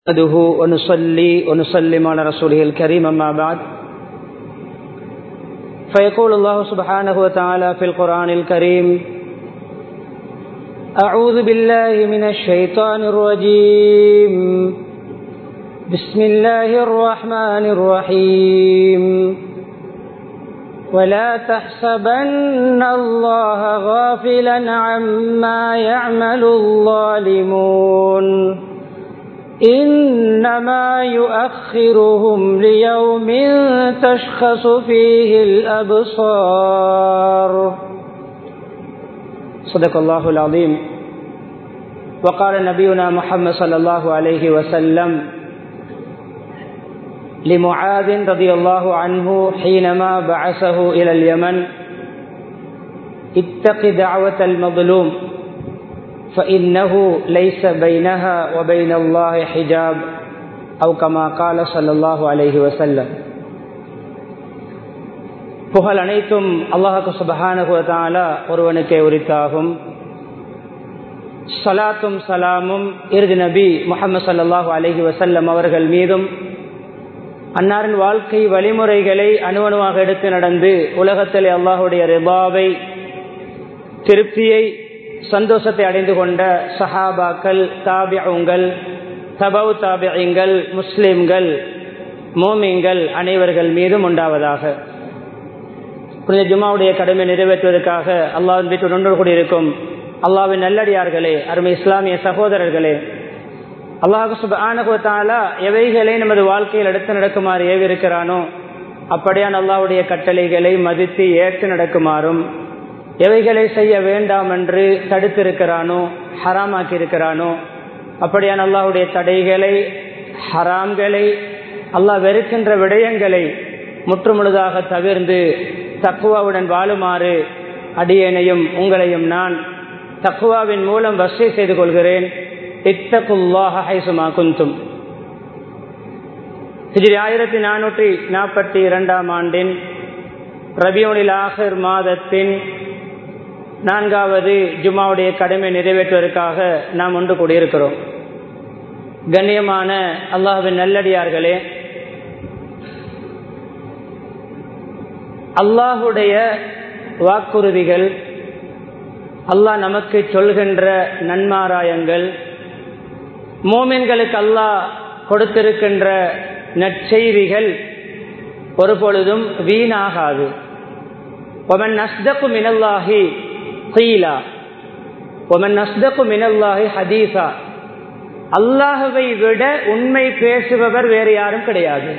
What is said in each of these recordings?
نحمده ونصلي ونسلم على رسوله الكريم أما بعد فيقول الله سبحانه وتعالى في القرآن الكريم أعوذ بالله من الشيطان الرجيم بسم الله الرحمن الرحيم ولا تحسبن الله غافلا عما يعمل الظالمون إنما يؤخرهم ليوم تشخص فيه الأبصار صدق الله العظيم وقال نبينا محمد صلى الله عليه وسلم لمعاذ رضي الله عنه حينما بعثه إلى اليمن اتق دعوة المظلوم فإنه ليس بينها وبين الله حجاب أو كما قال صلى الله عليه وسلم புகழ் அனைத்தும் அல்லாஹு சுபஹானுவத்தாலா ஒருவனுக்கே உரித்தாகும் சலாத்தும் சலாமும் இறுதி நபி முகமது சல்லாஹூ அலஹி வசல்லம் அவர்கள் மீதும் அன்னாரின் வாழ்க்கை வழிமுறைகளை அணுவணுவாக எடுத்து நடந்து உலகத்தில் அல்லாஹுடைய ரிபாவை திருப்தியை சந்தோஷத்தை அடைந்து கொண்ட சஹாபாக்கள் தாபியங்கள் தபவு தாபியங்கள் முஸ்லிம்கள் மோமிங்கள் அனைவர்கள் மீதும் உண்டாவதாக புனித ஜுமாவுடைய கடமை நிறைவேற்றுவதற்காக அல்லாவின் வீட்டு ஒன்று கூடியிருக்கும் அல்லாவின் நல்லடியார்களே அருமை இஸ்லாமிய சகோதரர்களே அல்லாஹு சுபானகுவத்தாலா எவைகளை நமது வாழ்க்கையில் எடுத்து நடக்குமாறு ஏவிருக்கிறானோ அப்படியான் அல்லாவுடைய கட்டளைகளை மதித்து ஏற்று நடக்குமாறும் எவைகளை செய்ய வேண்டாம் என்று தடுத்திருக்கிறானோ ஹராமாக்கி இருக்கிறானோ அப்படியான் அல்லாஹுடைய தடைகளை ஹராம்களை அல்லாஹ் வெறுக்கின்ற விடயங்களை முற்றுமுழுதாக தவிர்ந்து தக்குவாவுடன் வாழுமாறு அடியேனையும் உங்களையும் நான் தக்குவாவின் மூலம் வசதி செய்து கொள்கிறேன் இத்தகுல்லாக ஹைசுமா குந்தும் ஹிஜிரி ஆயிரத்தி நானூற்றி நாற்பத்தி இரண்டாம் ஆண்டின் ரபியோனில் ஆஹர் மாதத்தின் நான்காவது ஜுமாவுடைய கடமை நிறைவேற்றுவதற்காக நாம் ஒன்று கூடியிருக்கிறோம் கண்ணியமான அல்லாஹின் நல்லடியார்களே அல்லாஹுடைய வாக்குறுதிகள் அல்லாஹ் நமக்கு சொல்கின்ற நன்மாராயங்கள் மோமின்களுக்கு அல்லாஹ் கொடுத்திருக்கின்ற நற்செய்திகள் ஒரு பொழுதும் வீணாகாது ஒமன் நஸ்தக்கு மினல்லாஹி கீலா ஒமன் நஸ்தக்கு மினல்லாஹி ஹதீசா அல்லாஹுவை விட உண்மை பேசுபவர் வேறு யாரும் கிடையாது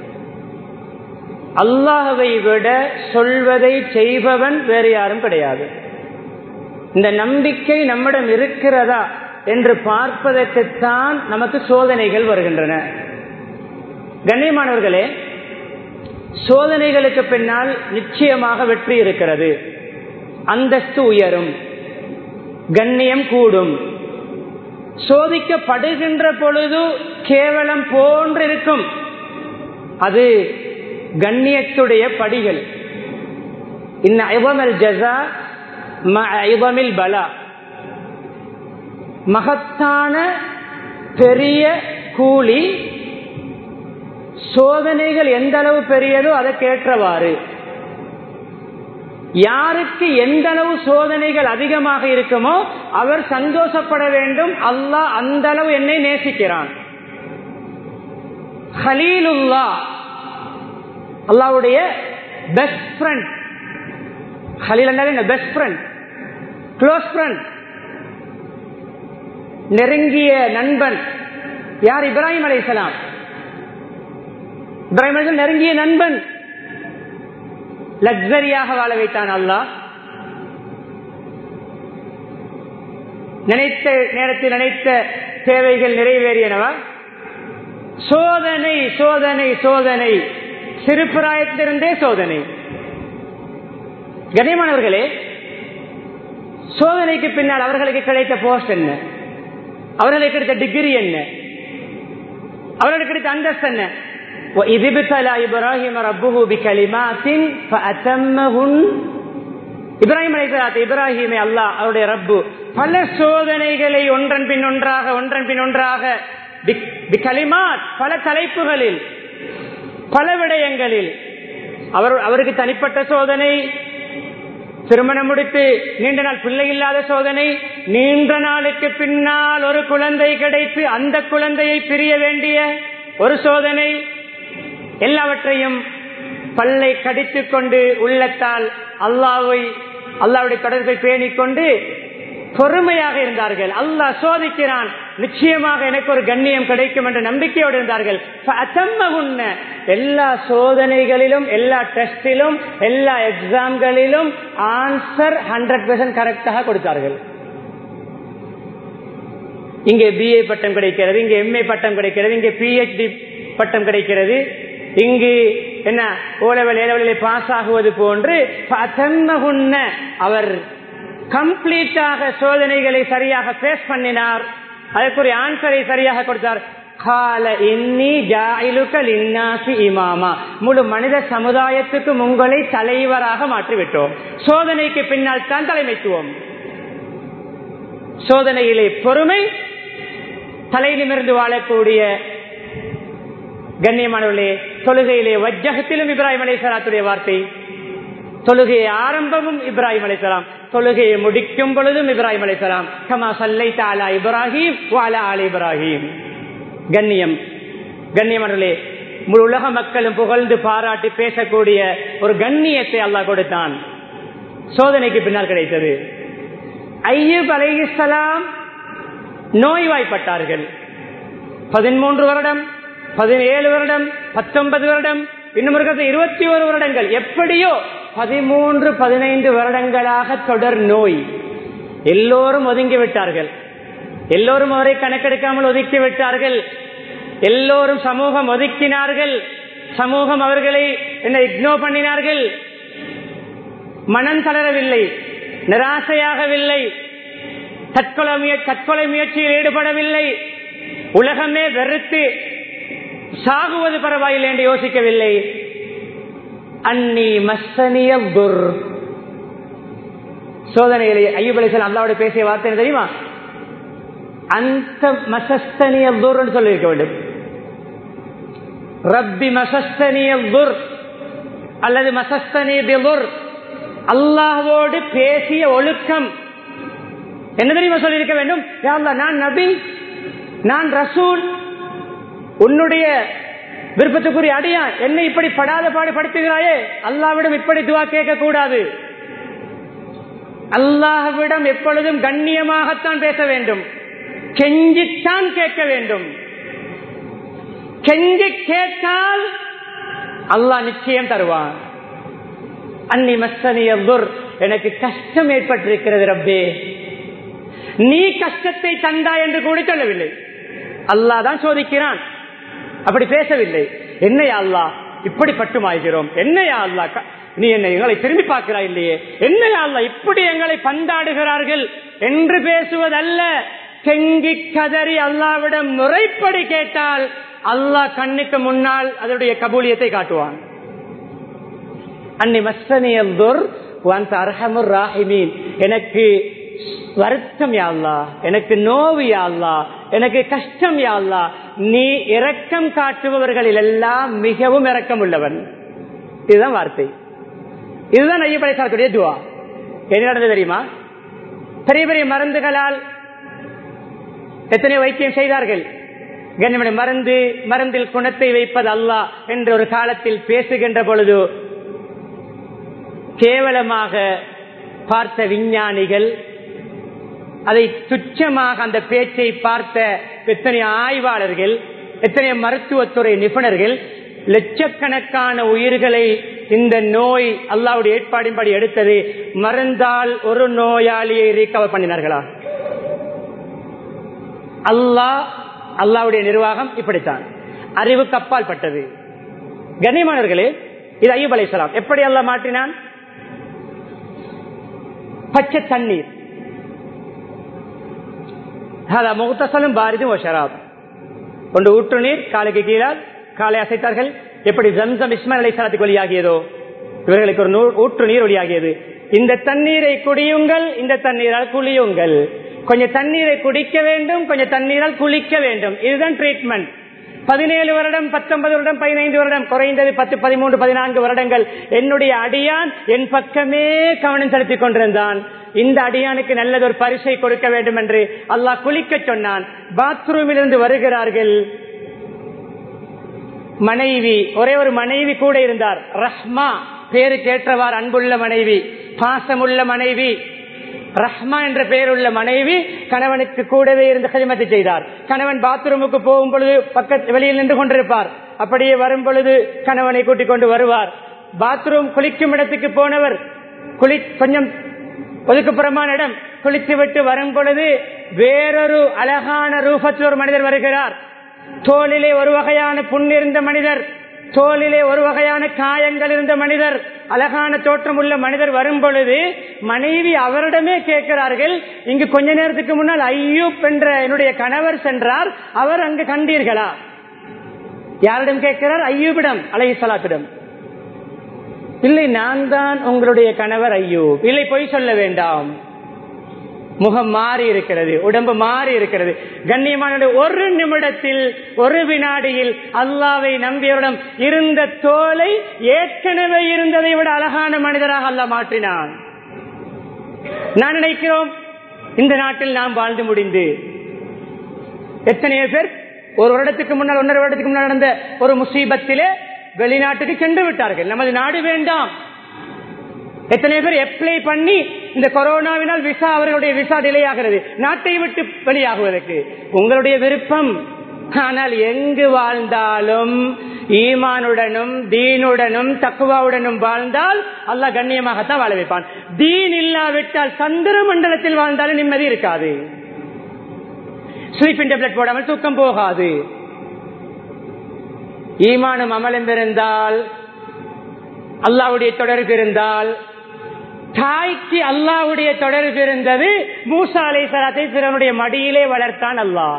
அல்லாஹுவை விட சொல்வதை செய்பவன் வேறு யாரும் கிடையாது இந்த நம்பிக்கை நம்மிடம் இருக்கிறதா என்று பார்ப்பதற்குத்தான் நமக்கு சோதனைகள் வருகின்றன கண்ணியமானவர்களே சோதனைகளுக்கு பின்னால் நிச்சயமாக வெற்றி இருக்கிறது அந்தஸ்து உயரும் கண்ணியம் கூடும் சோதிக்கப்படுகின்ற பொழுது கேவலம் போன்றிருக்கும் அது கண்ணியத்துடைய படிகள் இன்னல் ஜசா ஐவமில் பலா மகத்தான பெரிய கூலி சோதனைகள் எந்த அளவு பெரியதோ அதற்கேற்றவாறு யாருக்கு எந்த அளவு சோதனைகள் அதிகமாக இருக்குமோ அவர் சந்தோஷப்பட வேண்டும் அல்லாஹ் அந்த அளவு என்னை நேசிக்கிறான் ஹலீலுல்லா அல்லாவுடைய பெஸ்ட் ஃப்ரெண்ட் ஹலீல் என்ன பெஸ்ட் ஃப்ரெண்ட் க்ளோஸ் ஃப்ரெண்ட் நெருங்கிய நண்பன் யார் இப்ராஹிம் அலைசலாம் இப்ராஹிம் அலைசலாம் நெருங்கிய நண்பன் லக்ஸரியாக வாழ வைத்தான் அல்லாஹ் நினைத்த நேரத்தில் நினைத்த தேவைகள் நிறைவேறியனவா சோதனை சோதனை சோதனை சிறுபிராயத்திலிருந்தே சோதனை கனியமானவர்களே சோதனைக்கு பின்னால் அவர்களுக்கு கிடைத்த போஸ்ட் என்ன அவர்களுக்கு கிடைத்த டிகிரி என்ன அவர்களுக்கு கிடைத்த அந்தஸ்து என்ன وإذ ابتلى إبراهيم ربه بكلمات فأتمهن இப்ராஹிம் அலைசலாத் இப்ராஹிமை அல்லாஹ் அவருடைய ரப்பு பல சோதனைகளை ஒன்றன் பின் ஒன்றாக ஒன்றன் பின் ஒன்றாக கலிமாத் பல தலைப்புகளில் பல விடயங்களில் அவர் அவருக்கு தனிப்பட்ட சோதனை திருமணம் முடித்து நீண்ட நாள் பிள்ளை இல்லாத சோதனை நீண்ட நாளுக்கு பின்னால் ஒரு குழந்தை கிடைத்து அந்த குழந்தையை பிரிய வேண்டிய ஒரு சோதனை எல்லாவற்றையும் பல்லை கடித்துக் கொண்டு உள்ளத்தால் அல்லாவை அல்லாவுடைய தொடர்பை பேணிக்கொண்டு பொறுமையாக இருந்தார்கள் அல்லாஹ் சோதிக்கிறான் நிச்சயமாக எனக்கு ஒரு கண்ணியம் கிடைக்கும் என்ற நம்பிக்கையோடு இருந்தார்கள் எல்லா சோதனைகளிலும் எல்லா டெஸ்டிலும் எல்லா எக்ஸாம்களிலும் ஆன்சர் ஹண்ட்ரட் பெர்சன்ட் கரெக்டாக கொடுத்தார்கள் இங்கே பிஏ பட்டம் கிடைக்கிறது இங்கே எம்ஏ பட்டம் கிடைக்கிறது இங்கே பிஹெச்டி பட்டம் கிடைக்கிறது இங்கு என்ன ஓலவல் ஏலவலிலே பாஸ் ஆகுவது போன்று அவர் கம்ப்ளீட்டாக சோதனைகளை சரியாக பேஸ் பண்ணினார் அதற்குரிய ஆன்சரை சரியாக கொடுத்தார் கால இன்னி ஜாயிலுக்கல் இன்னாசி இமாமா முழு மனித சமுதாயத்துக்கும் உங்களை தலைவராக மாற்றிவிட்டோம் சோதனைக்கு பின்னால் தான் தலைமைத்துவம் சோதனையிலே பொறுமை தலை நிமிர்ந்து வாழக்கூடிய கண்ணியமானவர்களே தொழுகையிலே வஜ்ஜகத்திலும் இப்ராஹிம் அலைசலாத்துடைய வார்த்தை தொழுகையை ஆரம்பமும் இப்ராஹிம் அலைசலாம் தொழுகையை முடிக்கும் பொழுதும் இப்ராஹிம் அலைசலாம் கமா சல்லை தாலா இப்ராஹிம் வாலா ஆல இப்ராஹிம் கண்ணியம் கண்ணியமானவர்களே முழு உலக மக்களும் புகழ்ந்து பாராட்டி பேசக்கூடிய ஒரு கண்ணியத்தை அல்லாஹ் கொடுத்தான் சோதனைக்கு பின்னால் கிடைத்தது ஐயூப் அலைஹிஸ்லாம் நோய்வாய்ப்பட்டார்கள் பதிமூன்று வருடம் பதினேழு வருடம் பத்தொன்பது வருடம் இன்னும் இருக்கிறது இருபத்தி ஒரு வருடங்கள் எப்படியோ பதிமூன்று பதினைந்து வருடங்களாக தொடர் நோய் எல்லோரும் ஒதுங்கி விட்டார்கள் எல்லோரும் அவரை கணக்கெடுக்காமல் ஒதுக்கி விட்டார்கள் எல்லோரும் சமூகம் ஒதுக்கினார்கள் சமூகம் அவர்களை என்ன இக்னோர் பண்ணினார்கள் மனம் தளரவில்லை நிராசையாகவில்லை தற்கொலை தற்கொலை முயற்சியில் ஈடுபடவில்லை உலகமே வெறுத்து சாகுவது பரவாயில்லை என்று யோசிக்கவில்லை அன்னி மஸ்தனிய குர் சோதனைகளை ஐயூப் அலிசன் அல்லாவோட பேசிய வார்த்தை தெரியுமா அந்த மசஸ்தனிய குர் சொல்லியிருக்க வேண்டும் ரப்பி மசஸ்தனிய குர் அல்லது மசஸ்தனிய குர் அல்லாஹோடு பேசிய ஒழுக்கம் என்ன தெரியுமா சொல்லியிருக்க வேண்டும் நான் நபி நான் ரசூல் உன்னுடைய விருப்பத்துக்குரிய அடியா என்னை இப்படி படாத பாடு படுத்துகிறாயே அல்லாவிடம் இப்படி துவா கேட்க கூடாது அல்லாஹ்விடம் எப்பொழுதும் கண்ணியமாகத்தான் பேச வேண்டும் கெஞ்சித்தான் கேட்க வேண்டும் கெஞ்சி கேட்டால் அல்லாஹ் நிச்சயம் தருவான் அன்னி மஸ்தனிய எனக்கு கஷ்டம் ஏற்பட்டிருக்கிறது ரப்பே நீ கஷ்டத்தை தந்தா என்று கூட சொல்லவில்லை அல்லா தான் சோதிக்கிறான் அப்படி பேசவில்லை என்னையா அல்லா இப்படி பட்டுமாய்கிறோம் என்னையா அல்லா நீ என்னை எங்களை திரும்பி பார்க்கிறாய் இல்லையே என்னையா அல்லா இப்படி எங்களை பந்தாடுகிறார்கள் என்று பேசுவதல்ல கெங்கி கதறி அல்லாவிடம் முறைப்படி கேட்டால் அல்லாஹ் கண்ணுக்கு முன்னால் அதனுடைய கபூலியத்தை காட்டுவான் அன்னி மஸ்தனியல்துர் அர்ஹமுர் ராஹிமீன் எனக்கு வருத்தம் யாழ்லா எனக்கு நோவு யாழ்லா எனக்கு கஷ்டம் யாழ்லா நீ இரக்கம் காட்டுபவர்களில் எல்லாம் மிகவும் இரக்கம் உள்ளவன் இதுதான் வார்த்தை இதுதான் ஐயப்படை சாரத்துடைய துவா என்ன நடந்தது தெரியுமா பெரிய பெரிய மருந்துகளால் எத்தனை வைத்தியம் செய்தார்கள் கண்ணியமனை மருந்து மருந்தில் குணத்தை வைப்பது அல்லா என்ற ஒரு காலத்தில் பேசுகின்ற பொழுது கேவலமாக பார்த்த விஞ்ஞானிகள் அதை துச்சமாக அந்த பேச்சை பார்த்த எத்தனை ஆய்வாளர்கள் எத்தனை மருத்துவத்துறை நிபுணர்கள் லட்சக்கணக்கான உயிர்களை இந்த நோய் அல்லாவுடைய ஏற்பாடின்படி எடுத்தது மருந்தால் ஒரு நோயாளியை ரீகவர் பண்ணினார்களா அல்லாஹ் அல்லாவுடைய நிர்வாகம் இப்படித்தான் அறிவு கப்பால் பட்டது கண்ணியமானவர்களே இது ஐயப் அலைசலாம் எப்படி அல்லாஹ் மாற்றினான் பச்சை தண்ணீர் முகத்தசலும் பாரிதும் ஷராப் ஒன்று ஊற்று நீர் காலைக்கு கீழால் காலை அசைத்தார்கள் எப்படி ஜம்சம் இஸ்மான் அலை சலாத்துக்கு வழியாகியதோ இவர்களுக்கு ஒரு ஊற்று நீர் ஒளியாகியது இந்த தண்ணீரை குடியுங்கள் இந்த தண்ணீரால் குளியுங்கள் கொஞ்சம் தண்ணீரை குடிக்க வேண்டும் கொஞ்சம் தண்ணீரால் குளிக்க வேண்டும் இதுதான் ட்ரீட்மெண்ட் பதினேழு வருடம் பத்தொன்பது வருடம் பதினைந்து வருடம் குறைந்தது பத்து பதிமூன்று பதினான்கு வருடங்கள் என்னுடைய அடியான் என் பக்கமே கவனம் செலுத்திக் கொண்டிருந்தான் இந்த அடியானுக்கு நல்லது ஒரு பரிசை கொடுக்க வேண்டும் என்று அல்லாஹ் குளிக்க சொன்னான் பாத்ரூமில் இருந்து வருகிறார்கள் மனைவி ஒரே ஒரு மனைவி கூட இருந்தார் ரஹ்மா பேரு கேட்டவார் அன்புள்ள மனைவி பாசமுள்ள மனைவி ரஹ்மா என்ற பெயருள்ள மனைவி கணவனுக்கு கூடவே இருந்து கலிமத்தை செய்தார் கணவன் பாத்ரூமுக்கு போகும் பொழுது பக்கத்து வெளியில் நின்று கொண்டிருப்பார் அப்படியே வரும் பொழுது கணவனை கூட்டிக் கொண்டு வருவார் பாத்ரூம் குளிக்கும் இடத்துக்கு போனவர் குளி கொஞ்சம் ஒதுக்குப்புறமான இடம் குளித்து விட்டு வரும் பொழுது வேறொரு அழகான ரூபத்தில் ஒரு மனிதர் வருகிறார் தோளிலே ஒரு வகையான புண்ணிருந்த மனிதர் தோளிலே ஒரு வகையான காயங்கள் இருந்த மனிதர் அழகான தோற்றம் உள்ள மனிதர் வரும் பொழுது மனைவி அவரிடமே கேட்கிறார்கள் இங்கு கொஞ்ச நேரத்துக்கு முன்னால் ஐயூப் என்ற என்னுடைய கணவர் சென்றார் அவர் அங்கு கண்டீர்களா யாரிடம் கேட்கிறார் ஐயூபிடம் அலைஹி சலாத்திடம் இல்லை நான் தான் உங்களுடைய கணவர் ஐயூப் இல்லை பொய் சொல்ல வேண்டாம் முகம் மாறி இருக்கிறது உடம்பு மாறி இருக்கிறது கண்ணியமான ஒரு நிமிடத்தில் ஒரு வினாடியில் அல்லாவை நம்பியவரிடம் இருந்த தோலை ஏற்கனவே இருந்ததை விட அழகான மனிதராக அல்ல மாற்றினான் நான் நினைக்கிறோம் இந்த நாட்டில் நாம் வாழ்ந்து முடிந்து எத்தனையோ பேர் ஒரு வருடத்துக்கு முன்னால் ஒன்றரை வருடத்துக்கு முன்னால் நடந்த ஒரு முசீபத்திலே வெளிநாட்டுக்கு சென்று விட்டார்கள் நமது நாடு வேண்டாம் எத்தனை பேர் அப்ளை பண்ணி இந்த கொரோனாவினால் விசா அவர்களுடைய விசா டிலே ஆகிறது நாட்டை விட்டு வெளியாகுவதற்கு உங்களுடைய விருப்பம் ஆனால் எங்கு வாழ்ந்தாலும் ஈமானுடனும் தீனுடனும் தக்குவாவுடனும் வாழ்ந்தால் அல்லாஹ் கண்ணியமாகத்தான் வாழ வைப்பான் தீன் இல்லாவிட்டால் சந்திர மண்டலத்தில் வாழ்ந்தாலும் நிம்மதி இருக்காது ஸ்லீப்பிங் டேப்லெட் போடாமல் தூக்கம் போகாது ஈமானும் அமலும் இருந்தால் அல்லாவுடைய தொடர்பு இருந்தால் தாய்க்கு அல்லாவுடைய தொடர்பு இருந்தது மூசா அலை சலாத்தை பிறனுடைய மடியிலே வளர்த்தான் அல்லாஹ்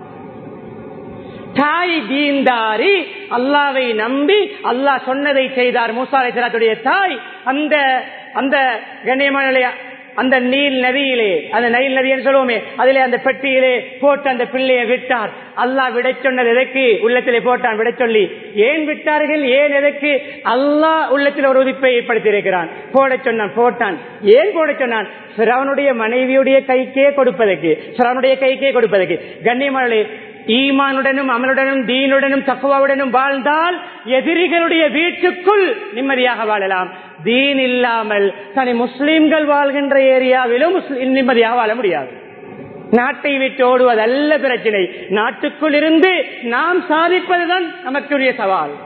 தாய் தீந்தாரி அல்லாவை நம்பி அல்லாஹ் சொன்னதை செய்தார் மூசா அலை சலாத்துடைய தாய் அந்த அந்த கண்ணியமான அந்த நீல் நதியிலே அந்த நைல் நதி என்று சொல்லுவோமே அதிலே அந்த பெட்டியிலே போட்டு அந்த பிள்ளையை விட்டார் அல்லாஹ் விட சொன்னது எதற்கு உள்ளத்திலே போட்டான் விட சொல்லி ஏன் விட்டார்கள் ஏன் எதற்கு அல்லாஹ் உள்ளத்தில் ஒரு உதிப்பை ஏற்படுத்தி இருக்கிறான் போட சொன்னான் போட்டான் ஏன் போட சொன்னான் சிறவனுடைய மனைவியுடைய கைக்கே கொடுப்பதற்கு சிறவனுடைய கைக்கே கொடுப்பதற்கு கண்ணியமானே ஈமானுடனும் அமலுடனும் தீனுடனும் தக்குவாவுடனும் வாழ்ந்தால் எதிரிகளுடைய வீட்டுக்குள் நிம்மதியாக வாழலாம் தீன் இல்லாமல் தனி முஸ்லிம்கள் வாழ்கின்ற ஏரியாவிலும் நிம்மதியாக வாழ முடியாது நாட்டை விட்டு ஓடுவதல்ல பிரச்சனை நாட்டுக்குள் இருந்து நாம் சாதிப்பதுதான் நமக்குரிய சவால்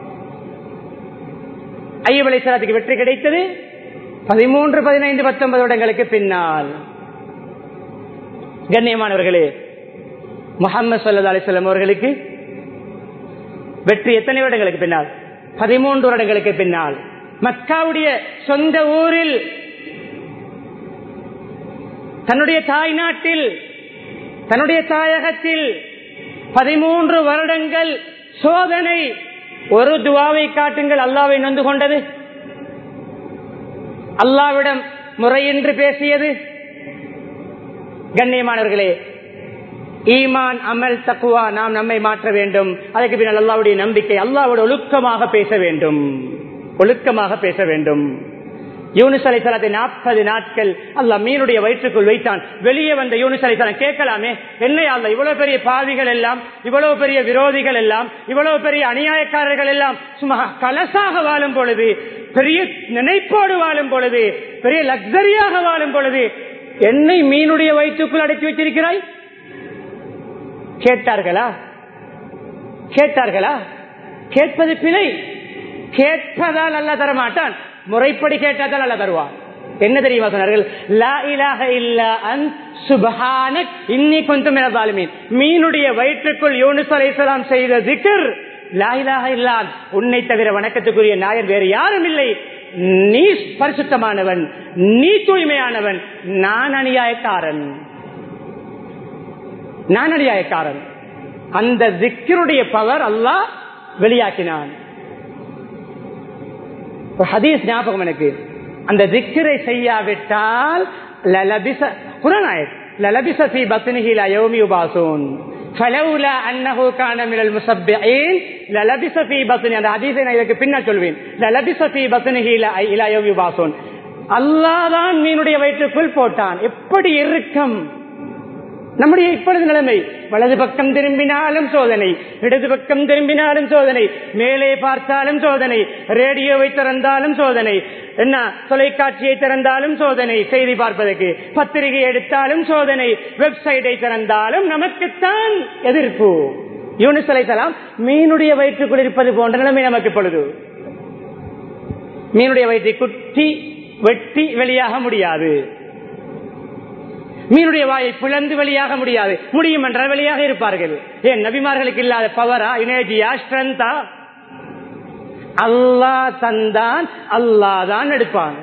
ஐயவலை சலாத்துக்கு வெற்றி கிடைத்தது பதிமூன்று பதினைந்து பத்தொன்பது வருடங்களுக்கு பின்னால் கண்ணியமானவர்களே முகமது சல்லா அலிஸ்லாம் அவர்களுக்கு வெற்றி எத்தனை வருடங்களுக்கு பின்னால் பதிமூன்று வருடங்களுக்கு பின்னால் மக்காவுடைய சொந்த ஊரில் தன்னுடைய தாய் நாட்டில் தன்னுடைய தாயகத்தில் பதிமூன்று வருடங்கள் சோதனை ஒரு துவாவை காட்டுங்கள் அல்லாவை நொந்து கொண்டது அல்லாவிடம் முறையின்றி பேசியது கண்ணியமானவர்களே ஈமான் அமல் தக்குவா நாம் நம்மை மாற்ற வேண்டும் அதற்கு பின்னால் அல்லாவுடைய நம்பிக்கை அல்லாவோட ஒழுக்கமாக பேச வேண்டும் ஒழுக்கமாக பேச வேண்டும் யூனிஸ் அலைசலத்தை நாற்பது நாட்கள் அல்ல மீனுடைய வயிற்றுக்குள் வைத்தான் வெளியே வந்த யூனிஸ் அலைசலம் கேட்கலாமே என்ன அல்ல இவ்வளவு பெரிய பாவிகள் எல்லாம் இவ்வளவு பெரிய விரோதிகள் எல்லாம் இவ்வளவு பெரிய அநியாயக்காரர்கள் எல்லாம் சும்மா கலசாக வாழும் பொழுது பெரிய நினைப்போடு வாழும் பொழுது பெரிய லக்ஸரியாக வாழும் பொழுது என்னை மீனுடைய வயிற்றுக்குள் அடைச்சி வச்சிருக்கிறாய் கேட்டார்களா கேட்டார்களா கேட்பது பிழை கேட்பதால் அல்ல தரமாட்டான் முறைப்படி கேட்டால் அல்ல தருவான் என்ன தெரியுமா சொன்னார்கள் லா இலாஹ இல்லா அன் சுபஹானக் இன்னி கொஞ்சம் எனதாலுமீன் மீனுடைய வயிற்றுக்குள் யூனுஸ் அலைஹிஸ்ஸலாம் செய்த திக்ர் லா இலாஹ இல்லா உன்னை தவிர வணக்கத்துக்குரிய நாயர் வேறு யாரும் இல்லை நீ பரிசுத்தமானவன் நீ தூய்மையானவன் நான் அநியாயக்காரன் நான் அநியாயக்காரன் அந்த திக்கருடைய பவர் அல்லாஹ் வெளியாக்கினான் ஹதீஸ் ஞாபகம் எனக்கு அந்த திக்கரை செய்யாவிட்டால் குரானாயத் للبث في بطنه الى يوم يبعثون فلولا انه كان من المسبحين للبث في بطنه அந்த ஹதீஸை நான் இதற்கு பின்னால் சொல்வேன் للبث في بطنه الى الى يوم يبعثون அல்லாஹ் தான் மீனுடைய வயிற்றுக்குள் போட்டான் எப்படி இறுக்கம் நம்முடைய இப்பொழுது நிலைமை வலது பக்கம் திரும்பினாலும் சோதனை இடது பக்கம் திரும்பினாலும் சோதனை மேலே பார்த்தாலும் சோதனை ரேடியோவை திறந்தாலும் சோதனை என்ன தொலைக்காட்சியை திறந்தாலும் சோதனை செய்தி பார்ப்பதற்கு பத்திரிகை எடுத்தாலும் சோதனை வெப்சைட்டை திறந்தாலும் நமக்குத்தான் எதிர்ப்பு யூனிஸ் அலைசலாம் மீனுடைய வயிற்றுக்குள் இருப்பது போன்ற நிலைமை நமக்கு இப்பொழுது மீனுடைய வயிற்றை குத்தி வெட்டி வெளியாக முடியாது மீனுடைய வாயை பிளந்து வெளியாக முடியாது முடியும் என்றால் வெளியாக இருப்பார்கள் ஏன் நபிமார்களுக்கு இல்லாத பவரா எனர்ஜியா ஸ்ட்ரென்தா அல்லா தந்தான் அல்லா தான் எடுப்பான்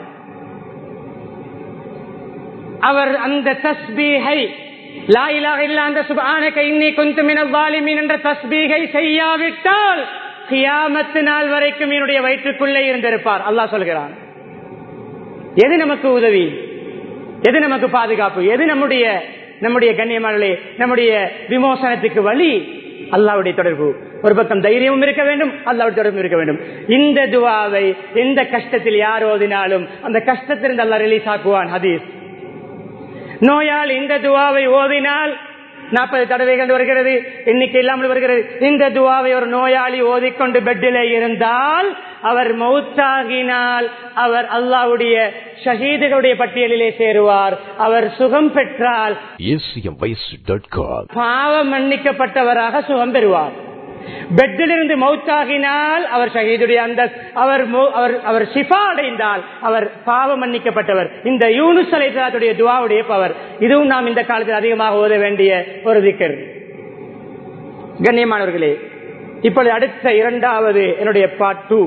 அவர் அந்த தஸ்பீகை லாயிலாக இல்ல அந்த சுபான கைநீ கொஞ்சமின வாலிமீன் என்ற தஸ்பீகை செய்யாவிட்டால் கியாமத்து நாள் வரைக்கும் என்னுடைய வயிற்றுக்குள்ளே இருந்திருப்பார் அல்லாஹ் சொல்கிறான் எது நமக்கு உதவி எது நமக்கு பாதுகாப்பு எது நம்முடைய நம்முடைய கண்ணியமானே நம்முடைய விமோசனத்துக்கு வழி அல்லாவுடைய தொடர்பு ஒரு பக்கம் தைரியமும் இருக்க வேண்டும் அல்லாவுடைய தொடர்பும் இருக்க வேண்டும் இந்த துவாவை எந்த கஷ்டத்தில் யார் ஓதினாலும் அந்த கஷ்டத்திலிருந்து அல்லா ரிலீஸ் ஆக்குவான் ஹதீஸ் நோயால் இந்த துவாவை ஓதினால் நாற்பது தடவைகள் வருகிறது எண்ணிக்கை இல்லாமல் வருகிறது இந்த துவாவை ஒரு நோயாளி ஓதிக்கொண்டு பெட்டில் இருந்தால் அவர் மௌத்தாகினால் அவர் அல்லாவுடைய ஷஹீதுகளுடைய பட்டியலிலே சேருவார் அவர் சுகம் பெற்றால் acmvoice.com பாவம் மன்னிக்கப்பட்டவராக சுகம் பெறுவார் பெட்டிலிருந்து மௌத்தாகினால் அவர் ஷஹீதுடைய அந்த அவர் மௌ- அவர் அவர் ஷிஃபா அடைந்தால் அவர் பாவம் மன்னிக்கப்பட்டவர் இந்த யூனுஸ் அலைசலாத்துடைய துவாவுடைய பவர் இதுவும் நாம் இந்த காலத்தில் அதிகமாக ஓத வேண்டிய ஒரு திக்கர் கண்ணியமானவர்களே இப்பொழுது அடுத்த இரண்டாவது என்னுடைய பார்ட் டூ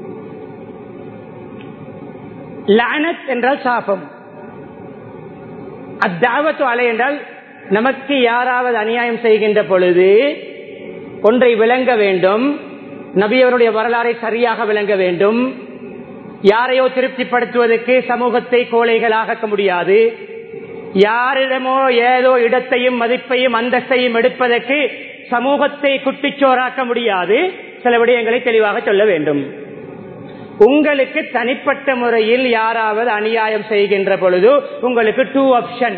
லானத் என்றால் சாபம் அத்தாவத்து அலை என்றால் நமக்கு யாராவது அநியாயம் செய்கின்ற பொழுது ஒன்றை விளங்க வேண்டும் நபியவருடைய வரலாறை சரியாக விளங்க வேண்டும் யாரையோ திருப்திப்படுத்துவதற்கு சமூகத்தை கோழைகளாக முடியாது யாரிடமோ ஏதோ இடத்தையும் மதிப்பையும் அந்தஸ்தையும் எடுப்பதற்கு சமூகத்தை குட்டிச்சோராக்க முடியாது சில விடயங்களை தெளிவாக சொல்ல வேண்டும் உங்களுக்கு தனிப்பட்ட முறையில் யாராவது அநியாயம் செய்கின்ற பொழுது உங்களுக்கு டூ ஆப்ஷன்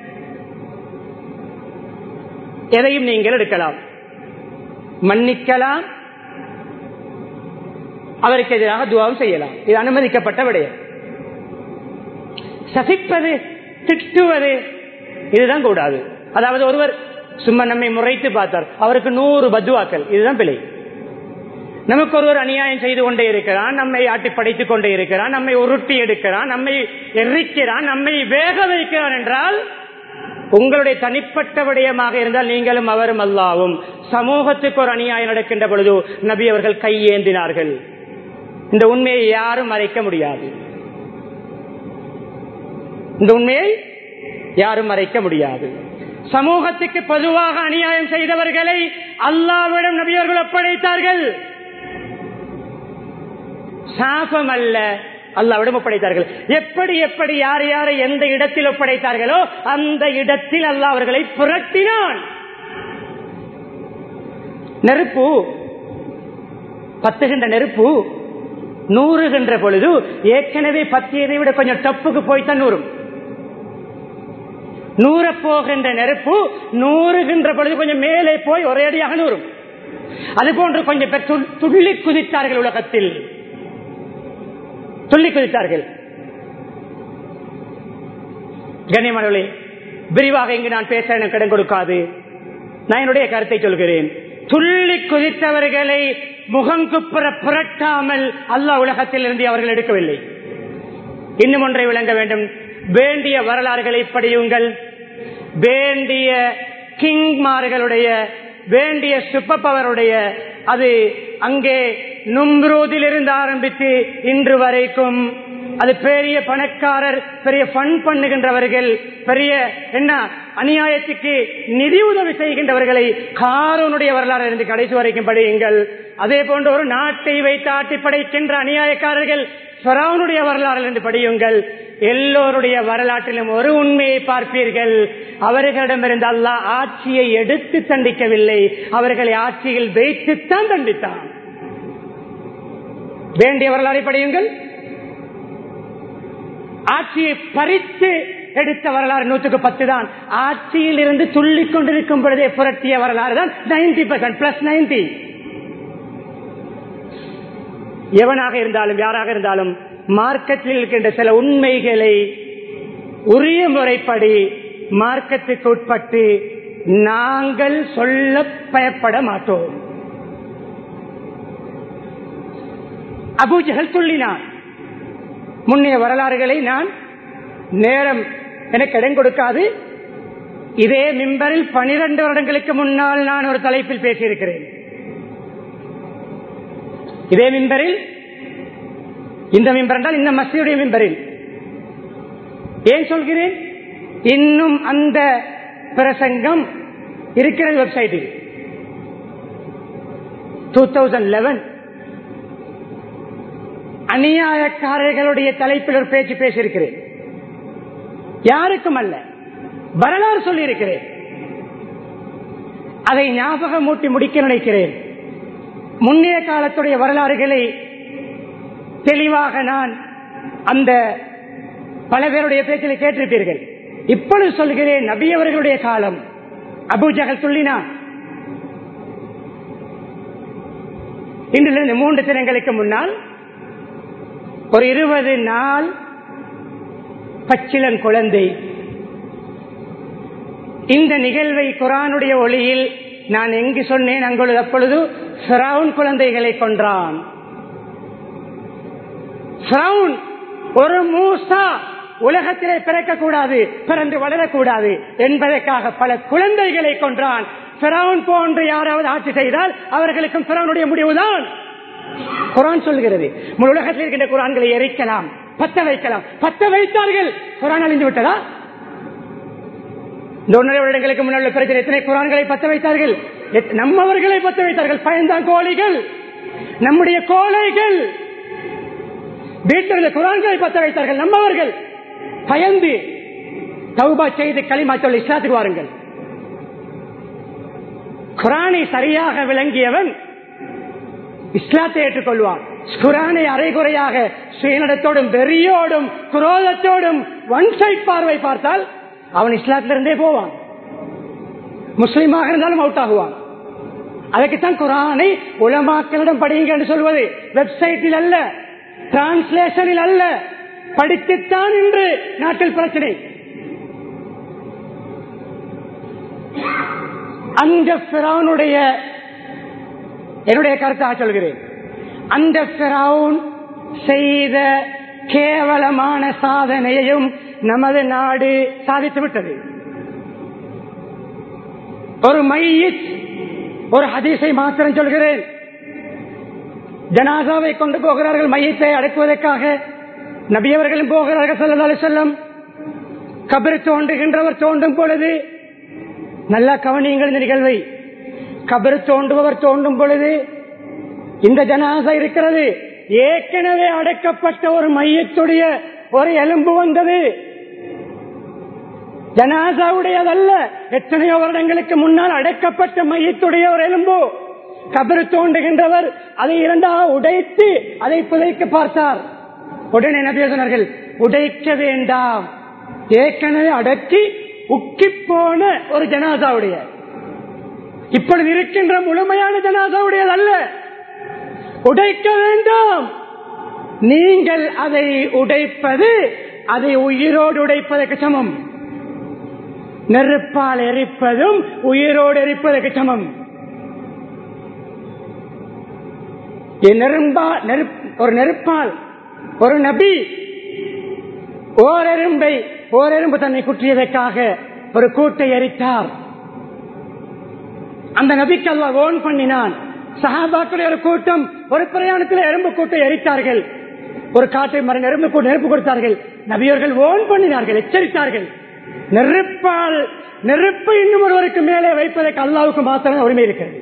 எதையும் நீங்கள் எடுக்கலாம் மன்னிக்கலாம் அவருக்கு எதிராக துவாவும் செய்யலாம் இது அனுமதிக்கப்பட்ட விடயம் சசிப்பது திட்டுவது இதுதான் கூடாது அதாவது ஒருவர் சும்மா நம்மை முறைத்து பார்த்தார் அவருக்கு நூறு பத்துவாக்கள் இதுதான் பிழை நமக்கு ஒருவர் அநியாயம் செய்து கொண்டே இருக்கிறான் நம்மை ஆட்டி படைத்துக் கொண்டே இருக்கிறான் நம்மை உருட்டி எடுக்கிறான் நம்மை எரிக்கிறான் நம்மை வேக வைக்கிறான் என்றால் உங்களுடைய தனிப்பட்ட விடயமாக இருந்தால் நீங்களும் அவரும் அல்லாவும் சமூகத்துக்கு ஒரு அநியாயம் நடக்கின்ற பொழுது நபி அவர்கள் கையேந்தினார்கள் இந்த உண்மையை யாரும் மறைக்க முடியாது இந்த உண்மையை யாரும் மறைக்க முடியாது சமூகத்துக்கு பொதுவாக அநியாயம் செய்தவர்களை அல்லாவிடம் நபியவர்கள் ஒப்படைத்தார்கள் சாபம் அல்ல அல்லாவிடம் ஒப்படைத்தார்கள் எப்படி எப்படி யார் யாரை எந்த இடத்தில் ஒப்படைத்தார்களோ அந்த இடத்தில் அல்லாஹ் அவர்களை புரட்டினான் நெருப்பு பத்துகின்ற நெருப்பு நூறுகின்ற பொழுது ஏற்கனவே பத்தியதை விட கொஞ்சம் டப்புக்கு போய்த்தான் நூறும் நூற போகின்ற நெருப்பு நூறுகின்ற பொழுது கொஞ்சம் மேலே போய் ஒரே அடியாக நூறும் அது போன்று கொஞ்சம் பேர் துள்- துள்ளி குதித்தார்கள் உலகத்தில் துள்ளி குதித்தார்கள் கண்ணியமானவர்களே விரிவாக இங்கு நான் பேச எனக்கு இடம் கொடுக்காது நான் என்னுடைய கருத்தை சொல்கிறேன் துள்ளி குதித்தவர்களை முகங்குப்புற புரட்டாமல் அல்லாஹ் உலகத்தில் இருந்து அவர்கள் எடுக்கவில்லை இன்னும் ஒன்றை விளங்க வேண்டும் வேண்டிய வரலாறுகளை படியுங்கள் வேண்டிய கிங்மார்களுடைய வேண்டிய சூப்பர் பவருடைய அது அங்கே நும்ரூதிலிருந்து ஆரம்பித்து இன்று வரைக்கும் அது பெரிய பணக்காரர் பெரிய ஃபண்ட் பண்ணுகின்றவர்கள் பெரிய என்ன அநியாயத்துக்கு நிதி உதவி செய்கின்றவர்களை காரோனுடைய வரலாறு இருந்து கடைசி வரைக்கும் படியுங்கள் அதே போன்ற ஒரு நாட்டை வைத்து ஆட்டி படைக்கின்ற அநியாயக்காரர்கள் ஃபராவுனுடைய வரலாறு என்று படியுங்கள் எல்லோருடைய வரலாற்றிலும் ஒரு உண்மையை பார்ப்பீர்கள் அவர்களிடமிருந்து அல்லாஹ் ஆட்சியை எடுத்து தண்டிக்கவில்லை அவர்களை ஆட்சியில் வைத்துத்தான் தண்டித்தான் வேண்டிய வரலாறை படியுங்கள் ஆட்சியை பறித்து எடுத்த வரலாறு நூற்றுக்கு பத்து தான் ஆட்சியில் இருந்து துள்ளிக் கொண்டிருக்கும் பொழுதே புரட்டிய வரலாறு தான் நைன்டி பர்சன்ட் பிளஸ் நைன்டி எவனாக இருந்தாலும் யாராக இருந்தாலும் மார்க்கெட்டில் இருக்கின்ற சில உண்மைகளை உரிய முறைப்படி மார்க்கத்துக்கு உட்பட்டு நாங்கள் சொல்ல பயப்பட மாட்டோம் அபூஜகல் சொல்லினான் முன்னைய வரலாறுகளை நான் நேரம் எனக்கு இடம் கொடுக்காது இதே மிம்பரில் பனிரெண்டு வருடங்களுக்கு முன்னால் நான் ஒரு தலைப்பில் பேசியிருக்கிறேன் இதே மிம்பரில் இந்த மிம்பர் என்றால் இந்த மசியுடைய மிம்பரில் ஏன் சொல்கிறேன் இன்னும் அந்த பிரசங்கம் இருக்கிறது வெப்சைட்டில் டூ தௌசண்ட் லெவன் அநியாயக்காரர்களுடைய தலைப்பில் ஒரு பேச்சு பேசியிருக்கிறேன் யாருக்கும் அல்ல வரலாறு சொல்லியிருக்கிறேன் அதை ஞாபகம் மூட்டி முடிக்க நினைக்கிறேன் முன்னைய காலத்துடைய வரலாறுகளை தெளிவாக நான் அந்த பல பேருடைய பேச்சில் கேட்டிருப்பீர்கள் இப்பொழுது சொல்கிறேன் நபி அவர்களுடைய காலம் அபூஜகல் சொல்லினான் இன்றிலிருந்து மூன்று தினங்களுக்கு முன்னால் ஒரு இருபது நாள் பச்சிலன் குழந்தை இந்த நிகழ்வை குரானுடைய ஒளியில் நான் எங்கு சொன்னேன் அங்குள்ளது அப்பொழுது ஃபிரவுன் குழந்தைகளை கொன்றான் ஃபிரவுன் ஒரு மூசா உலகத்திலே பிறக்கக்கூடாது பிறந்து வளரக்கூடாது என்பதற்காக பல குழந்தைகளை கொன்றான் பிறவுன் போன்று யாராவது ஆட்சி செய்தால் அவர்களுக்கும் பிறவனுடைய முடிவுதான் குரான் சொல்கிறது முழு உலகத்தில் இருக்கின்ற குரான்களை எரிக்கலாம் பத்த வைக்கலாம் பத்த வைத்தார்கள் குரான் அழிந்து விட்டதா இந்த ஒன்றரை வருடங்களுக்கு முன்னால் பிரச்சனை எத்தனை குரான்களை பத்த வைத்தார்கள் எத்- நம்மவர்களை பத்த வைத்தார்கள் பயந்தான் கோழிகள் நம்முடைய கோழைகள் வீட்டில் இருந்த குரான்களை பத்த வைத்தார்கள் நம்மவர்கள் பயந்து தௌபா செய்து களிமா சொல்லி இஸ்லாத்துக்கு வாருங்கள் குரானை சரியாக விளங்கியவன் இஸ்லாத்தை ஏற்றுக்கொள்வான் குரானை அரைகுறையாக சுயநடத்தோடும் வெறியோடும் குரோதத்தோடும் ஒன் சைட் பார்வை பார்த்தால் அவன் இஸ்லாத்திலிருந்தே போவான் முஸ்லீமாக இருந்தாலும் அவுட் ஆகுவான் அதுக்குத்தான் குரானை உலமாக்களிடம் படியுங்க என்று சொல்வது வெப்சைட்டில் அல்ல டிரான்ஸ்லேஷனில் அல்ல படித்துத்தான் இன்று நாட்டில் பிரச்சனை அந்த பிரானுடைய என்னுடைய கருத்தாக சொல்கிறேன் அந்த பிராவுன் செய்த கேவலமான சாதனையையும் நமது நாடு சாதித்து விட்டது ஒரு மையித் ஒரு ஹதீஸை மாத்திரம் சொல்கிறேன் ஜனாசாவை கொண்டு போகிறார்கள் மையத்தை அடக்குவதற்காக நபியவர்களும் போகிறார்கள் சல்லல்லாஹு செல்லம் கபர் தோண்டுகின்றவர் தோண்டும் பொழுது நல்லா கவனியுங்கள் இந்த நிகழ்வை கபர் தோண்டுபவர் தோண்டும் பொழுது இந்த ஜனாசா இருக்கிறது ஏற்கனவே அடக்கப்பட்ட ஒரு மையத்துடைய ஒரு எலும்பு வந்தது ஜனாசாவுடையதல்ல எத்தனையோ வருடங்களுக்கு முன்னால் அடக்கப்பட்ட மையத்துடைய ஒரு எலும்பு கபரு தோண்டுகின்றவர் அதை இரண்டாக உடைத்து அதை புதைக்க பார்த்தார் உடனே என்ன பேசினார்கள் உடைக்க வேண்டாம் ஏற்கனவே அடக்கி உக்கி போன ஒரு ஜனாசாவுடைய இப்பொழுது இருக்கின்ற முழுமையான ஜனாசாவுடையது அல்ல உடைக்க வேண்டாம் நீங்கள் அதை உடைப்பது அதை உயிரோடு உடைப்பதற்கு சமம் நெருப்பால் எரிப்பதும் உயிரோடு எரிப்பதற்கு சமம் என் நெரும்பா நெருப்- ஒரு நெருப்பால் ஒரு நபி ஓரெரும்பை ஓரெரும்பு தன்னை குற்றியதற்காக ஒரு கூட்டை எரித்தார் அந்த நபிக்கு அல்லா ஓன் பண்ணினான் சஹாபாக்களுடைய ஒரு கூட்டம் ஒரு பிரயாணத்தில் எறும்பு கூட்டை எரித்தார்கள் ஒரு காட்டை மர நெருப்பு கூட்ட நெருப்பு கொடுத்தார்கள் நபியர்கள் ஓன் பண்ணினார்கள் எச்சரித்தார்கள் நெருப்பால் நெருப்பை இன்னும் ஒருவருக்கு மேலே வைப்பதற்கு அல்லாவுக்கு மாத்திரம் உரிமை இருக்கிறது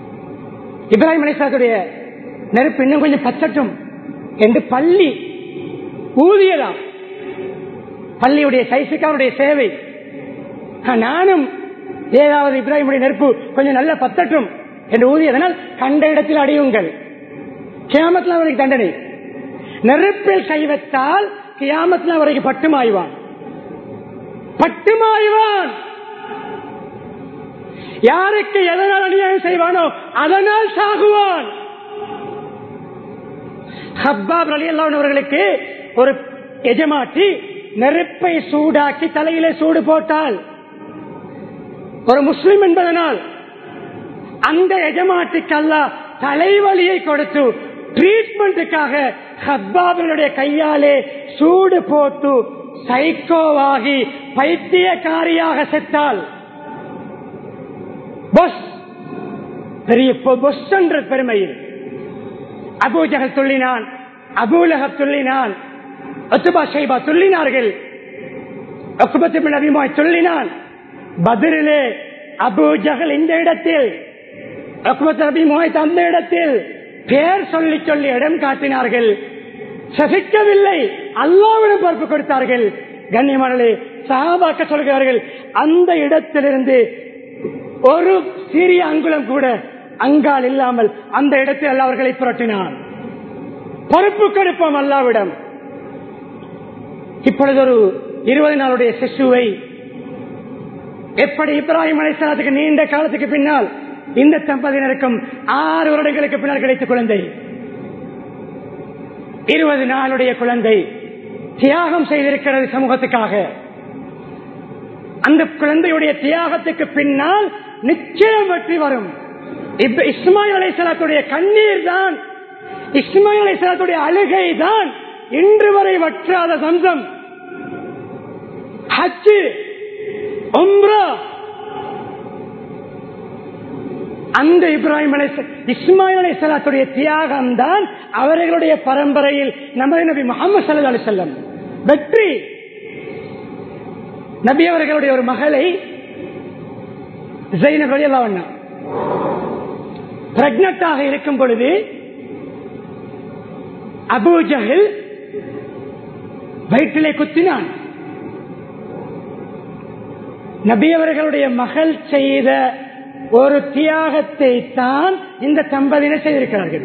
இப்ராஹிம் அலிசாத்துடைய நெருப்பு இன்னும் கொஞ்சம் பச்சட்டும் என்று பள்ளி ஊதியலாம் பள்ளியுடைய சைஸுக்கு அவருடைய சேவை நானும் ஏதாவது இப்ராஹிமுடைய நெருப்பு கொஞ்சம் நல்ல பத்தட்டும் என்று ஊதியதனால் கண்ட இடத்தில் அடையுங்கள் கியாமத்தில் அவருக்கு தண்டனை நெருப்பில் கை வைத்தால் கியாமத்தில் அவருக்கு பட்டுமாய்வான் பட்டுமாய்வான் யாருக்கு எதனால் அநியாயம் செய்வானோ அதனால் சாகுவான் ஹப்பாப் அலி அவர்களுக்கு ஒரு எஜமாட்டி நெருப்பை சூடாக்கி தலையிலே சூடு போட்டால் ஒரு முஸ்லிம் என்பதனால் அந்த எஜமாட்டிக்கு அல்ல தலைவலியை கொடுத்து ட்ரீட்மெண்ட்டுக்காக ஹப்பாபினுடைய கையாலே சூடு போட்டு சைக்கோவாகி பைத்தியக்காரியாக செத்தால் பொஸ் பெரிய பொஸ் என்ற பெருமையில் அபூஜகல் துள்ளினான் அபூலகப் துள்ளினான் ஒத்துபா ஷைபா துள்ளினார்கள் ஒக்குபத்து நபிமாய் துள்ளினான் பதிலே அபு ஜகல் இந்த இடத்தில் ஒக்குபத்து நபிமாய் அந்த இடத்தில் பேர் சொல்லி சொல்லி இடம் காட்டினார்கள் சசிக்கவில்லை அல்லாவிடம் பொறுப்பு கொடுத்தார்கள் கண்ணியமானே சகாபாக்க சொல்கிறார்கள் அந்த இடத்திலிருந்து ஒரு சிறிய அங்குலம் கூட அங்கால் இல்லாமல் அந்த இடத்தில் அல்ல அவர்களை புரட்டினான் பொறுப்பு கொடுப்போம் அல்லாவிடம் இப்பொழுது ஒரு இருபது நாளுடைய சிசுவை எப்படி இப்ராஹிம் அலைசலாத்துக்கு நீண்ட காலத்துக்கு பின்னால் இந்த தம்பதியினருக்கும் ஆறு வருடங்களுக்கு பின்னால் கிடைத்த குழந்தை இருபது நாளுடைய குழந்தை தியாகம் செய்திருக்கிறது சமூகத்துக்காக அந்த குழந்தையுடைய தியாகத்துக்கு பின்னால் நிச்சயம் வெற்றி வரும் இப்ப இஸ்மாயில் அலைசலாத்துடைய கண்ணீர் தான் இஸ்மாயில் அலைசலாத்துடைய அழுகை தான் இன்று வரை வற்றாத சம்சம் ஹஜ்ஜு ஒம்ரா அந்த இப்ராஹிம் அலை இஸ்மாயில் அலை சலாத்துடைய தியாகம் தான் அவர்களுடைய பரம்பரையில் நமது நபி முகமது சல்லா அலி செல்லம் வெற்றி நபி அவர்களுடைய ஒரு மகளை ஜெயினப் அண்ணா பிரெக்னட்டாக இருக்கும் பொழுது அபூஜகில் வயிற்றிலே குத்தினான் நபி அவர்களுடைய மகள் செய்த ஒரு தியாகத்தை தான் இந்த தம்பதியினர் செய்திருக்கிறார்கள்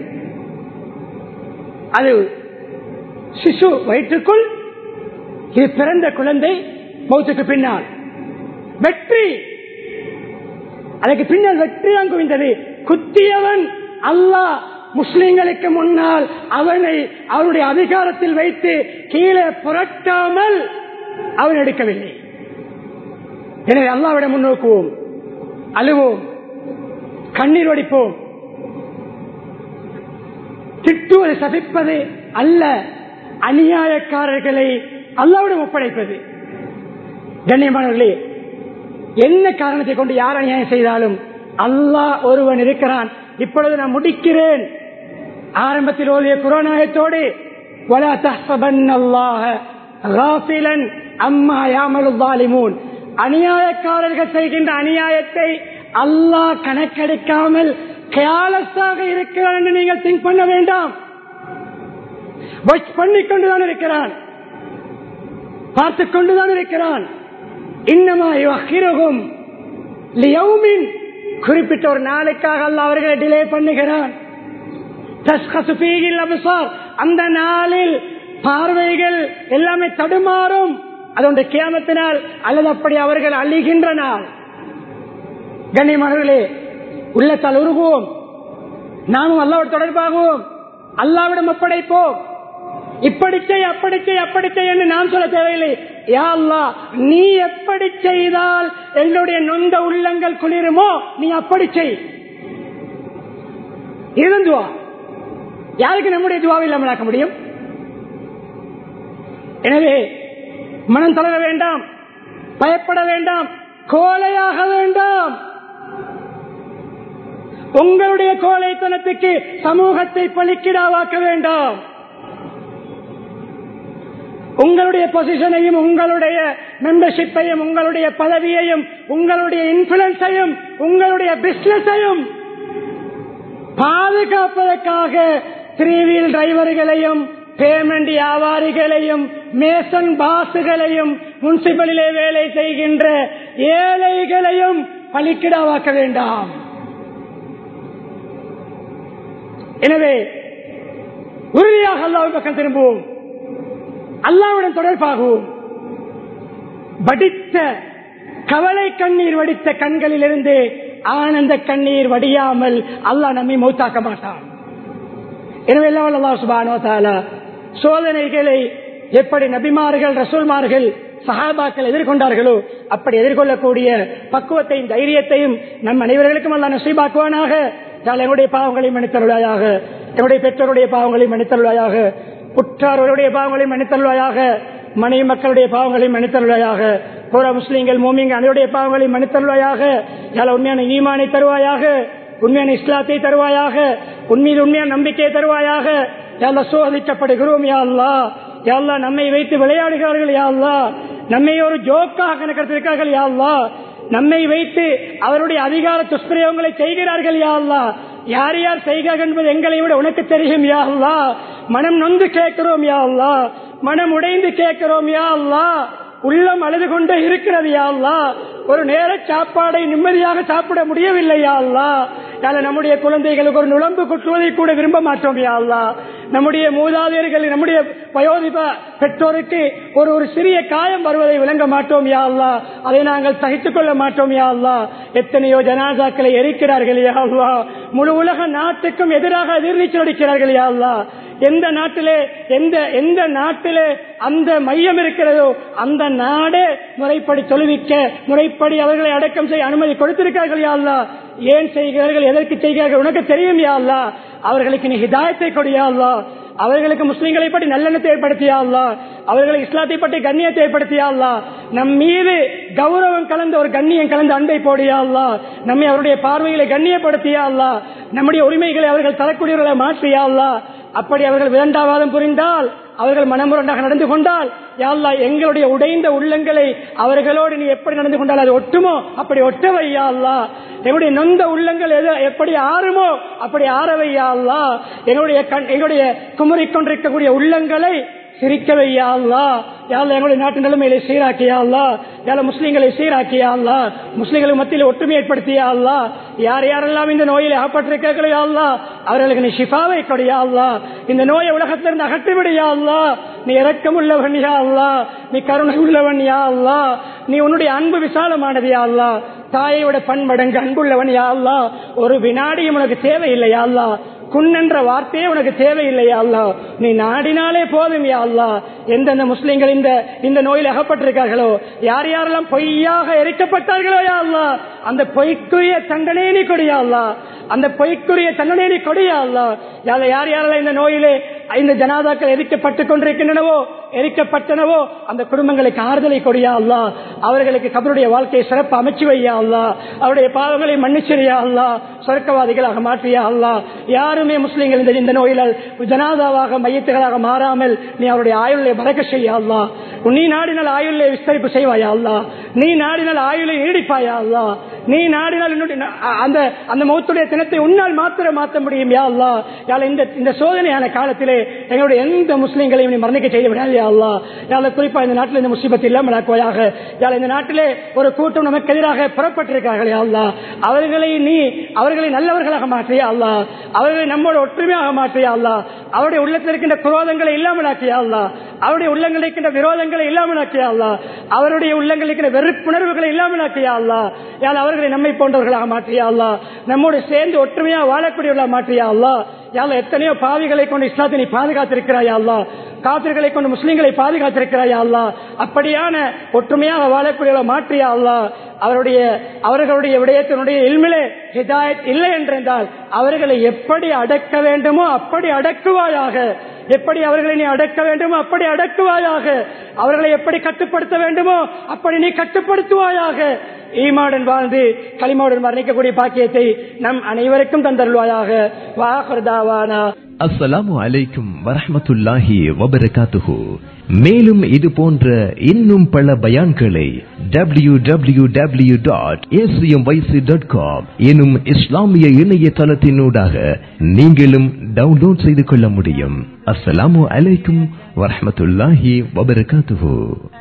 அது சிசு வயிற்றுக்குள் இது பிறந்த குழந்தை மௌத்துக்கு பின்னால் வெற்றி அதுக்கு பின்னால் வெற்றி தான் குவிந்தது குத்தியவன் அல்லாஹ் முஸ்லிம்களுக்கு முன்னால் அவனை அவனுடைய அதிகாரத்தில் வைத்து கீழே புரட்டாமல் அவன் எடுக்கவில்லை எனவே அல்லாவிடம் முன்னோக்குவோம் அழுவோம் கண்ணீர் வடிப்போம் திட்டுவது சபிப்பது அல்ல அநியாயக்காரர்களை அல்லாவிடம் ஒப்படைப்பது கண்ணியமானவர்களே என்ன காரணத்தை கொண்டு யார் அநியாயம் செய்தாலும் அல்லாஹ் ஒருவன் இருக்கிறான் இப்பொழுது நான் முடிக்கிறேன் ஆரம்பத்தில் ஓதிய குரோநாயத்தோடு ولا تحسبن الله غافلا அம்மா யாமலு ظالمون அநியாயக்காரர்கள் செய்கின்ற அநியாயத்தை அல்லாஹ் கணக்கெடுக்காமல் கேலஸாக இருக்கிறான் என்று நீங்கள் திங்க் பண்ண வேண்டாம் பண்ணிக் கொண்டுதான் இருக்கிறான் பார்த்துக் கொண்டுதான் இருக்கிறான் இன்னமா யுஹிருஹும் லியௌமின் குறிப்பிட்ட ஒரு நாளுக்காக அல்லாஹ் அவர்களை டிலே பண்ணுகிறான் தஸ்கசு ஃபீஹில் அப்சார். அந்த நாளில் பார்வைகள் எல்லாமே தடுமாறும் அது ஒன்று கியாமத்தினால் அல்லது அப்படி அவர்கள் அழிகின்ற நாள் கண்ணியமானவர்களே உள்ளத்தால் உருகுவோம் நாமும் அல்லாவோட தொடர்பாகுவோம் அல்லாவிடம் ஒப்படைப்போம் இப்படி செய் அப்படி செய் அப்படி செய் என்று நாம் சொல்ல தேவையில்லை யா அல்லாஹ் நீ எப்படி செய்தால் எங்களுடைய நொந்த உள்ளங்கள் குளிருமோ நீ அப்படி செய் இதுதான் துவா யாருக்கு நம்முடைய துவாவை இல்லாமல் ஆக்க முடியும் எனவே மனம் தளர வேண்டாம் பயப்பட வேண்டாம் கோலையாக வேண்டாம் உங்களுடைய கோலைத்தனத்துக்கு சமூகத்தை பலிக்கிடாவாக்க வேண்டாம் உங்களுடைய பொசிஷனையும் உங்களுடைய மெம்பர்ஷிப்பையும் உங்களுடைய பதவியையும் உங்களுடைய இன்ஃபுளுன்ஸையும் உங்களுடைய பிசினஸையும் பாதுகாப்பதற்காக த்ரீ வீல் டிரைவர்களையும் பேமெண்ட் வியாபாரிகளையும் மேசன் பாசுகளையும் முனிசிபலிலே வேலை செய்கின்ற ஏழைகளையும் பலிக்கிடாவாக்க வேண்டாம் எனவே உறுதியாக அல்லாஹ் பக்கம் திரும்புவோம் அல்லாவுடன் தொடர்பாகவும் வடித்த கவலை கண்ணீர் வடித்த கண்களிலிருந்து ஆனந்த கண்ணீர் வடியாமல் அல்லாஹ் நம்மை மௌத்தாக்க மாட்டான் எனவே எல்லாம் அல்லாஹ் சுபானோ தாலா சோதனைகளை எப்படி நபிமார்கள் ரசூல்மார்கள் சஹாபாக்கள் எதிர்கொண்டார்களோ அப்படி எதிர்கொள்ளக்கூடிய பக்குவத்தையும் தைரியத்தையும் நம் அனைவர்களுக்கும் அல்ல நசீபாக்குவானாக யாழ் எங்களுடைய பாவங்களை மன்னித்தருளாயாக எங்களுடைய பெற்றோருடைய பாவங்களை மன்னித்தருளாயாக உற்றார்களுடைய பாவங்களை மன்னித்தருளாயாக மனைவி மக்களுடைய பாவங்களை மன்னித்தருளாயாக பூரா முஸ்லீம்கள் மோமிங்க அனைவருடைய பாவங்களை மன்னித்தருளாயாக யாழ் உண்மையான ஈமானை தருவாயாக உண்மையான இஸ்லாத்தை தருவாயாக உண்மையில் உண்மையான நம்பிக்கையை தருவாயாக யாழ்லா சோதிக்கப்படுகிறோம் யா அல்லா யாழ்லா நம்மை வைத்து விளையாடுகிறார்கள் யா அல்லா நம்மை ஒரு ஜோக்காக கணக்கெடுத்திருக்கிறார்கள் யா அல்லா நம்மை வைத்து அவருடைய அதிகார துஷ்பிரயோகங்களை செய்கிறார்கள் யா அல்லா யார் யார் செய்கிறார்கள் என்பது எங்களை விட உனக்கு தெரியும் யா அல்லா மனம் நொந்து கேட்கிறோம் யா அல்லா மனம் உடைந்து கேட்கிறோம் யா அல்லா உள்ளம் அழுது கொண்டே இருக்கிறது யா அல்லா ஒரு நேர சாப்பாடை நிம்மதியாக சாப்பிட முடியவில்லை யா அல்லா யால நம்முடைய குழந்தைகளுக்கு ஒரு நுழம்பு குட்டுவதை கூட விரும்ப மாட்டோம் யா அல்லா நம்முடைய மூதாதையர்கள் நம்முடைய வயோதிப பெற்றோருக்கு ஒரு ஒரு சிறிய காயம் வருவதை விளங்க மாட்டோம் யா அல்லா அதை நாங்கள் சகித்துக் கொள்ள மாட்டோம் யா அல்லா எத்தனையோ ஜனாசாக்களை எரிக்கிறார்கள் யா அல்லா முழு உலக நாட்டுக்கும் எதிராக எதிர்நீச்சல் அடிக்கிறார்கள் யா அல்லா எந்த நாட்டிலே எந்த எந்த நாட்டிலே அந்த மையம் இருக்கிறதோ அந்த நாடு முறைப்படி தொழுவிக்க முறைப்படி அவர்களை அடக்கம் செய்ய அனுமதி கொடுத்திருக்கார்கள் யா அல்லா ஏன் செய்கிறார்கள் எதற்கு செய்கிறார்கள் உனக்கு தெரியும் யா அல்லா அவர்களுக்கு நீ ஹிதாயத்தை கொடியா அல்லா அவர்களுக்கு முஸ்லீம்களை பற்றி நல்லெண்ணத்தை ஏற்படுத்தியா அல்லா அவர்களுக்கு இஸ்லாத்தை பற்றி கண்ணியத்தை ஏற்படுத்தியா அல்லா நம் மீது கௌரவம் கலந்த ஒரு கண்ணியம் கலந்த அன்பை போடியா அல்லா நம்மை அவருடைய பார்வைகளை கண்ணியப்படுத்தியா அல்லா நம்முடைய உரிமைகளை அவர்கள் தரக்கூடியவர்களை மாற்றியா அல்லா அப்படி அவர்கள் விதண்டாவாதம் புரிந்தால் அவர்கள் மனமுரண்டாக நடந்து கொண்டால் யாழ்லா எங்களுடைய உடைந்த உள்ளங்களை அவர்களோடு நீ எப்படி நடந்து கொண்டால் அது ஒட்டுமோ அப்படி ஒட்ட வையா அல்லா எங்களுடைய நொந்த உள்ளங்கள் எது எப்படி ஆறுமோ அப்படி ஆற வையா அல்லா எங்களுடைய கண் எங்களுடைய குமரிக் கொண்டிருக்கக்கூடிய உள்ளங்களை சிரிக்க வையா அல்லா யாழ் எங்களுடைய நாட்டு நிலைமையில சீராக்கியா அல்லா யாழ முஸ்லீம்களை சீராக்கியா அல்லா முஸ்லீம்களுக்கு மத்தியில் ஒற்றுமை ஏற்படுத்தியா அல்லா யார் யாரெல்லாம் இந்த நோயில் அகப்பட்டிருக்கிறார்களோ அல்லா அவர்களுக்கு நீ ஷிஃபாவை கொடியா அல்லா இந்த நோயை உலகத்திலிருந்து அகற்றிவிடியா அல்லா நீ இறக்கம் உள்ளவன் யா அல்லா நீ கருணை உள்ளவன் யா அல்லா நீ உன்னுடைய அன்பு விசாலமானது யா அல்லா தாயோட பன்மடங்கு அன்புள்ளவன் யா அல்லா ஒரு வினாடியும் உனக்கு தேவையில்லையா அல்லா குன்னென்ற வார்த்தையே உனக்கு தேவையில்லையா அல்லா நீ நாடினாலே போதும் யா அல்லா எந்தெந்த முஸ்லிம்கள் இந்த இந்த நோயில் அகப்பட்டிருக்கார்களோ யார் யாரெல்லாம் பொய்யாக எரிக்கப்பட்டார்களோ யா அல்லா அந்த பொய்க்குரிய தண்டனை நீ கொடியா அல்லா அந்த பொய்க்குரிய தண்டனை நீ கொடியா அல்லா யார யார் யாரெல்லாம் இந்த நோயிலே இந்த ஜனாதாக்கள் எரிக்கப்பட்டுக் கொண்டிருக்கின்றனவோ எரிக்கப்பட்டனவோ அந்த குடும்பங்களுக்கு ஆறுதலை கொடியா அல்லா அவர்களுக்கு கபருடைய வாழ்க்கையை சிறப்பு அமைச்சு வையா அல்லா அவருடைய பாவங்களை மன்னிச்சிரியா அல்லா சொர்க்கவாதிகளாக மாற்றியா அல்லா யாருமே முஸ்லீம்கள் இந்த இந்த நோயில ஜனாதாவாக மையத்துகளாக மாறாமல் நீ அவருடைய ஆயுளை பறக்க செய்யா அல்லா நீ நாடினால் ஆயுளை விஸ்தரிப்பு செய்வாயா அல்லா நீ நாடினால் ஆயுளை நீடிப்பாயா அல்லா நீ நாடினால் என்னுடைய அந்த அந்த மௌத்துடைய தினத்தை உன்னால் மாத்திர மாற்ற முடியும் யா அல்லா யாழ் இந்த இந்த சோதனையான காலத்திலே எங்களுடைய எந்த முஸ்லீம்களையும் நீ மரணிக்க செய்து விடாது யா அல்லா யாழ் குறிப்பா இந்த நாட்டில் இந்த முசிபத் இல்லாமல் ஆக்குவாயாக யாழ் இந்த நாட்டிலே ஒரு கூட்டம் நமக்கு எதிராக புறப்பட்டிருக்கிறார்கள் யா அல்லா அவர்களை நீ அவர்களை நல்லவர்களாக மாற்றியா அல்லா அவர்களை நம்மோட ஒற்றுமையாக மாற்றியா அல்லா அவருடைய உள்ளத்தில் இருக்கின்ற குரோதங்களை இல்லாமல் ஆக்கியா அல்லா அவருடைய உள்ளங்களில் இருக்கின்ற விரோதங்களை இல்லாமல் ஆக்கியா அல்லா அவருடைய உள்ளங்களில் இருக்கின்ற வெறுப்புணர்வுகளை இல்லாமல் ஆக்கியா அல்லா யாழ் அவர்களை நம்மை போன்றவர்களாக மாற்றியா அல்லா நம்மோடு சேர்ந்து ஒற்றுமையாக வாழக்கூடியவர்களாக மாற்றியா அல்லா யாழ் எத்தனையோ பாவிகளை கொண்டு இஸ்லாத்தை நீ பாதுகாத்திருக்கிறாயா அல்லா காப்பிர்களை கொண்டு முஸ்லீம்களை பாதுகாத்திருக்கிறாயா அல்லா அப்படியான ஒற்றுமையாக வாழக்கூடியவர்களாக மாற்றியா அல்லா அவருடைய அவர்களுடைய விடயத்தினுடைய இல்மிலே ஹிதாயத் இல்லை என்றிருந்தால் அவர்களை எப்படி அடக்க வேண்டுமோ அப்படி அடக்குவாயாக எப்படி அவர்களை நீ அடக்க வேண்டுமோ அப்படி அடக்குவாயாக அவர்களை எப்படி கட்டுப்படுத்த வேண்டுமோ அப்படி நீ கட்டுப்படுத்துவாயாக ஈமாவுடன் வாழ்ந்து களிமாவுடன் மரணிக்கக்கூடிய பாக்கியத்தை நம் அனைவருக்கும் தந்தருள்வாயாக வாஹர்தாவானா அஸ்ஸலாமு அலைக்கும் வரஹ்மத்துல்லாஹி வபரகாத்துஹு மேலும் இது போன்ற இன்னும் பல பயான்களை W W W dot dot com எனும் இஸ்லாமிய இணையதளத்தினூடாக நீங்களும் டவுன்லோட் செய்து கொள்ள முடியும் அஸ்ஸலாமு அலைக்கும் வரஹ்மத்துல்லாஹி வபரகாத்துஹு